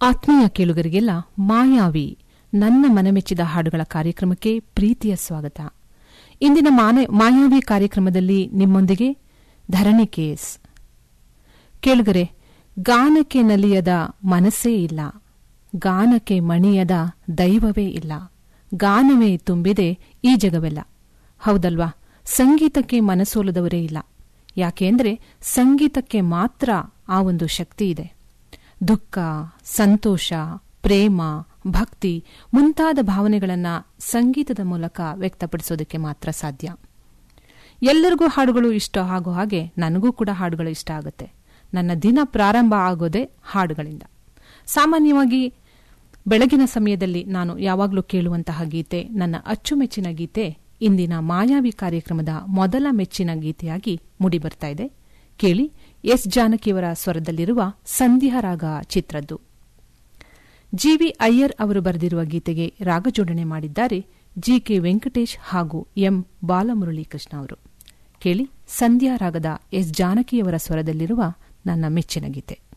ಆತ್ಮೀಯ ಕೇಳುಗರಿಗೆಲ್ಲ ಮಾಯಾವಿ ನನ್ನ ಮನಮೆಚ್ಚಿದ ಹಾಡುಗಳ ಕಾರ್ಯಕ್ರಮಕ್ಕೆ ಪ್ರೀತಿಯ ಸ್ವಾಗತ ಇಂದಿನ ಮಾನ- ಮಾಯಾವಿ ಕಾರ್ಯಕ್ರಮದಲ್ಲಿ ನಿಮ್ಮೊಂದಿಗೆ ಧರಣಿ ಕೇಸ್ ಕೇಳುಗರೆ ಗಾನಕ್ಕೆ ನಲಿಯದ ಮನಸ್ಸೇ ಇಲ್ಲ ಗಾನಕ್ಕೆ ಮಣಿಯದ ದೈವವೇ ಇಲ್ಲ ಗಾನವೇ ತುಂಬಿದೆ ಈ ಜಗವೆಲ್ಲ ಹೌದಲ್ವಾ ಸಂಗೀತಕ್ಕೆ ಮನಸೋಲದವರೇ ಇಲ್ಲ ಯಾಕೆಂದ್ರೆ ಸಂಗೀತಕ್ಕೆ ಮಾತ್ರ ಆ ಒಂದು ಶಕ್ತಿ ಇದೆ ದುಃಖ ಸಂತೋಷ ಪ್ರೇಮ ಭಕ್ತಿ ಮುಂತಾದ ಭಾವನೆಗಳನ್ನು ಸಂಗೀತದ ಮೂಲಕ ವ್ಯಕ್ತಪಡಿಸೋದಕ್ಕೆ ಮಾತ್ರ ಸಾಧ್ಯ ಎಲ್ಲರಿಗೂ ಹಾಡುಗಳು ಇಷ್ಟ ಆಗೋ ಹಾಗೆ ನನಗೂ ಕೂಡ ಹಾಡುಗಳು ಇಷ್ಟ ಆಗುತ್ತೆ ನನ್ನ ದಿನ ಪ್ರಾರಂಭ ಆಗೋದೇ ಹಾಡುಗಳಿಂದ ಸಾಮಾನ್ಯವಾಗಿ ಬೆಳಗಿನ ಸಮಯದಲ್ಲಿ ನಾನು ಯಾವಾಗಲೂ ಕೇಳುವಂತಹ ಗೀತೆ ನನ್ನ ಅಚ್ಚುಮೆಚ್ಚಿನ ಗೀತೆ ಇಂದಿನ ಮಾಯಾವಿ ಕಾರ್ಯಕ್ರಮದ ಮೊದಲ ಮೆಚ್ಚಿನ ಗೀತೆಯಾಗಿ ಮೂಡಿಬರ್ತಾ ಇದೆ ಕೇಳಿ ಎಸ್ ಜಾನಕಿಯವರ ಸ್ವರದಲ್ಲಿರುವ ಸಂಧ್ಯಾರಾಗ ಚಿತ್ರದ್ದು ಜಿವಿ ಅಯ್ಯರ್ ಅವರು ಬರೆದಿರುವ ಗೀತೆಗೆ ರಾಗಜೋಡಣೆ ಮಾಡಿದ್ದಾರೆ ಜಿಕೆ ವೆಂಕಟೇಶ್ ಹಾಗೂ ಎಂ ಬಾಲಮುರಳೀಕೃಷ್ಣ ಅವರು ಕೇಳಿ ಸಂಧ್ಯಾ ರಾಗದ ಎಸ್ ಜಾನಕಿಯವರ ಸ್ವರದಲ್ಲಿರುವ ನನ್ನ ಮೆಚ್ಚಿನ ಗೀತೆ